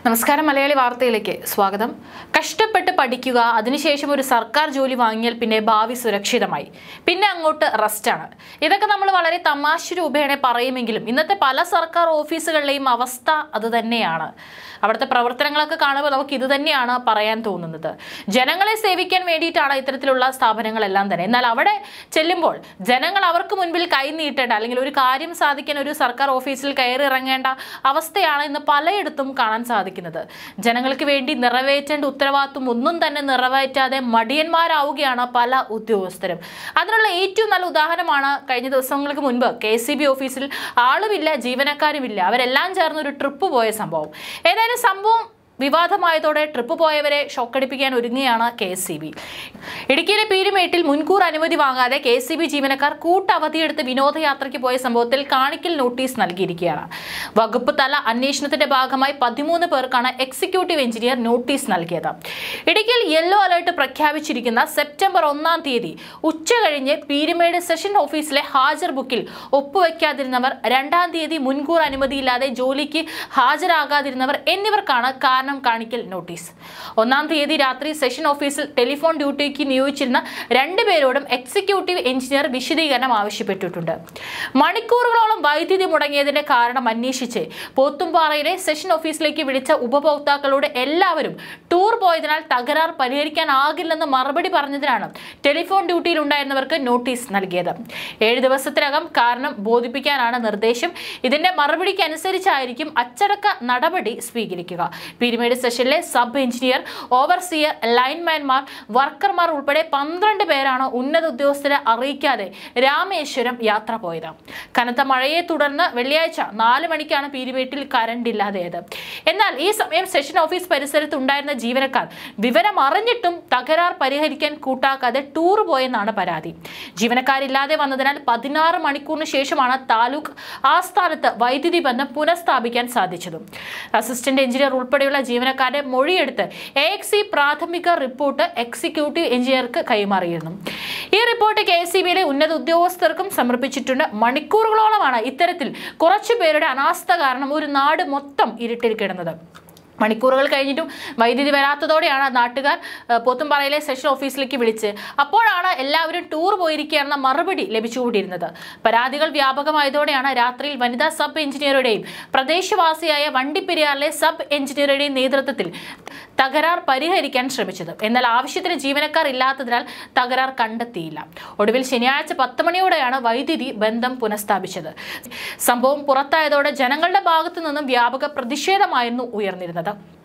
നമസ്കാരം മലയാളി വാർത്തയിലേക്ക് സ്വാഗതം കഷ്ടപ്പെട്ട് പഠിക്കുക അതിനുശേഷം ഒരു സർക്കാർ ജോലി വാങ്ങിയാൽ പിന്നെ ഭാവി സുരക്ഷിതമായി പിന്നെ അങ്ങോട്ട് റെസ്റ്റാണ് ഇതൊക്കെ നമ്മൾ വളരെ തമാശ രൂപേണ പറയുമെങ്കിലും ഇന്നത്തെ പല സർക്കാർ ഓഫീസുകളിലെയും അവസ്ഥ അതുതന്നെയാണ് അവിടുത്തെ പ്രവർത്തനങ്ങളൊക്കെ കാണുമ്പോൾ നമുക്ക് ഇത് തന്നെയാണ് പറയാൻ തോന്നുന്നത് ജനങ്ങളെ സേവിക്കാൻ വേണ്ടിയിട്ടാണ് ഇത്തരത്തിലുള്ള സ്ഥാപനങ്ങളെല്ലാം തന്നെ എന്നാൽ അവിടെ ചെല്ലുമ്പോൾ ജനങ്ങൾ അവർക്ക് മുൻപിൽ കൈ നീട്ടേണ്ട അല്ലെങ്കിൽ ഒരു കാര്യം സാധിക്കാൻ ഒരു സർക്കാർ ഓഫീസിൽ കയറി ഇറങ്ങേണ്ട അവസ്ഥയാണ് ഇന്ന് പലയിടത്തും കാണാൻ സാധിക്കുന്നത് ജനങ്ങൾക്ക് വേണ്ടി നിറവേറ്റേണ്ട ഉത്തരവാദിത്വം ഒന്നും തന്നെ നിറവേറ്റാതെ മടിയന്മാരാവുകയാണ് പല ഉദ്യോഗസ്ഥരും അതിനുള്ള ഏറ്റവും നല്ല ഉദാഹരണമാണ് കഴിഞ്ഞ ദിവസങ്ങൾക്ക് മുൻപ് കെ സി ബി ഓഫീസിൽ ആളുമില്ല ജീവനക്കാരുമില്ല അവരെല്ലാം ചേർന്ന് ഒരു ട്രിപ്പ് പോയ സംഭവം ഏതായാലും സംഭവം വിവാദമായതോടെ ട്രിപ്പ് പോയവരെ ഷോക്കടിപ്പിക്കാൻ ഒരുങ്ങുകയാണ് കെ എസ് സി ബി ഇടുക്കിയിലെ പീരുമേട്ടിൽ മുൻകൂർ അനുമതി വാങ്ങാതെ കെ എസ് സി ബി ജീവനക്കാർ കൂട്ടവധിയെടുത്ത് വിനോദയാത്രയ്ക്ക് പോയ സംഭവത്തിൽ കാണിക്കൽ നോട്ടീസ് നൽകിയിരിക്കുകയാണ് വകുപ്പ് തല അന്വേഷണത്തിന്റെ ഭാഗമായി പതിമൂന്ന് പേർക്കാണ് എക്സിക്യൂട്ടീവ് എഞ്ചിനീയർ നോട്ടീസ് നൽകിയത് ഇടുക്കിയിൽ യെല്ലോ അലർട്ട് പ്രഖ്യാപിച്ചിരിക്കുന്ന സെപ്റ്റംബർ ഒന്നാം തീയതി ഉച്ച കഴിഞ്ഞ് പീരുമേട് സെഷൻ ഓഫീസിലെ ഹാജർ ബുക്കിൽ ഒപ്പുവെക്കാതിരുന്നവർ രണ്ടാം തീയതി മുൻകൂർ അനുമതിയില്ലാതെ ജോലിക്ക് ഹാജരാകാതിരുന്നവർ എന്നിവർക്കാണ് കാരണം കാണിക്കൽ നോട്ടീസ് ഒന്നാം തീയതി രാത്രി സെഷൻ ഓഫീസിൽ ടെലിഫോൺ ഡ്യൂട്ടിക്ക് നിയോഗിച്ചിരുന്ന രണ്ടുപേരോടും എക്സിക്യൂട്ടീവ് എഞ്ചിനീയർ വിശദീകരണം ആവശ്യപ്പെട്ടിട്ടുണ്ട് മണിക്കൂറുകളോളം വൈദ്യുതി മുടങ്ങിയതിന്റെ കാരണം അന്വേഷിച്ച് പോത്തുംപാറയിലെ സെഷൻ ഓഫീസിലേക്ക് വിളിച്ച ഉപഭോക്താക്കളോട് എല്ലാവരും ടൂർ പോയതിനാൽ തകരാർ പരിഹരിക്കാനാകില്ലെന്ന് മറുപടി പറഞ്ഞതിനാണ് ടെലിഫോൺ ഡ്യൂട്ടിയിൽ ഉണ്ടായിരുന്നവർക്ക് നോട്ടീസ് നൽകിയത് ഏഴ് ദിവസത്തിനകം കാരണം ബോധിപ്പിക്കാനാണ് നിർദ്ദേശം ഇതിന്റെ മറുപടിക്ക് അനുസരിച്ചായിരിക്കും അച്ചടക്ക നടപടി സ്വീകരിക്കുക പിരിമേഡ് സെഷനിലെ സബ് എഞ്ചിനീയർ ഓവർസിയർ ലൈൻമാൻമാർ വർക്കർമാർ ഉൾപ്പെടെ പന്ത്രണ്ട് പേരാണ് ഉന്നത ഉദ്യോഗസ്ഥരെ അറിയിക്കാതെ രാമേശ്വരം യാത്ര പോയത് കനത്ത മഴയെ തുടർന്ന് വെള്ളിയാഴ്ച നാല് മണിക്കാണ് പീരുമേട്ടിൽ കറണ്ട് ഇല്ലാതെയത് എന്നാൽ ഈ സമയം സെഷൻ ഓഫീസ് പരിസരത്ത് ഉണ്ടായിരുന്ന ജീവനക്കാർ വിവരം അറിഞ്ഞിട്ടും തകരാർ പരിഹരിക്കാൻ കൂട്ടാക്കാതെ ടൂർ പോയെന്നാണ് പരാതി ജീവനക്കാരില്ലാതെ വന്നതിനാൽ പതിനാറ് മണിക്കൂറിന് ശേഷമാണ് താലൂക്ക് ആസ്ഥാനത്ത് വൈദ്യുതി ബന്ധം പുനഃസ്ഥാപിക്കാൻ സാധിച്ചതും അസിസ്റ്റന്റ് എഞ്ചിനീയർ ഉൾപ്പെടെയുള്ള ജീവനക്കാരുടെ മൊഴിയെടുത്ത് എ എക്സി പ്രാഥമിക റിപ്പോർട്ട് എക്സിക്യൂട്ടീവ് എഞ്ചിനീയർക്ക് കൈമാറിയിരുന്നു ഈ റിപ്പോർട്ട് കെ എസ് ബിയിലെ ഉന്നത ഉദ്യോഗസ്ഥർക്കും സമർപ്പിച്ചിട്ടുണ്ട് മണിക്കൂറുകളോളമാണ് ഇത്തരത്തിൽ കുറച്ചു പേരുടെ അനാസ്ഥ കാരണം ഒരു നാട് മൊത്തം ഇരുട്ടിൽ കിടന്നത് മണിക്കൂറുകൾ കഴിഞ്ഞിട്ടും വൈദ്യുതി വരാത്തതോടെയാണ് നാട്ടുകാർ ഏഹ്, പോത്തുംപാറയിലെ സെഷൻ ഓഫീസിലേക്ക് വിളിച്ച് അപ്പോഴാണ് എല്ലാവരും ടൂർ പോയിരിക്കുകയാണെന്ന മറുപടി ലഭിച്ചുകൊണ്ടിരുന്നത് പരാതികൾ വ്യാപകമായതോടെയാണ് രാത്രിയിൽ വനിതാ സബ് എഞ്ചിനീയറുടെയും പ്രദേശവാസിയായ വണ്ടിപ്പെരിയാറിലെ സബ് എഞ്ചിനീയറുടെയും നേതൃത്വത്തിൽ തകരാർ പരിഹരിക്കാൻ ശ്രമിച്ചത് എന്നാൽ ആവശ്യത്തിന് ജീവനക്കാർ ഇല്ലാത്തതിനാൽ തകരാർ കണ്ടെത്തിയില്ല ഒടുവിൽ ശനിയാഴ്ച പത്ത് മണിയോടെയാണ് വൈദ്യുതി ബന്ധം പുനഃസ്ഥാപിച്ചത് സംഭവം പുറത്തായതോടെ ജനങ്ങളുടെ ഭാഗത്തു നിന്നും വ്യാപക പ്രതിഷേധമായിരുന്നു ഉയർന്നിരുന്നത്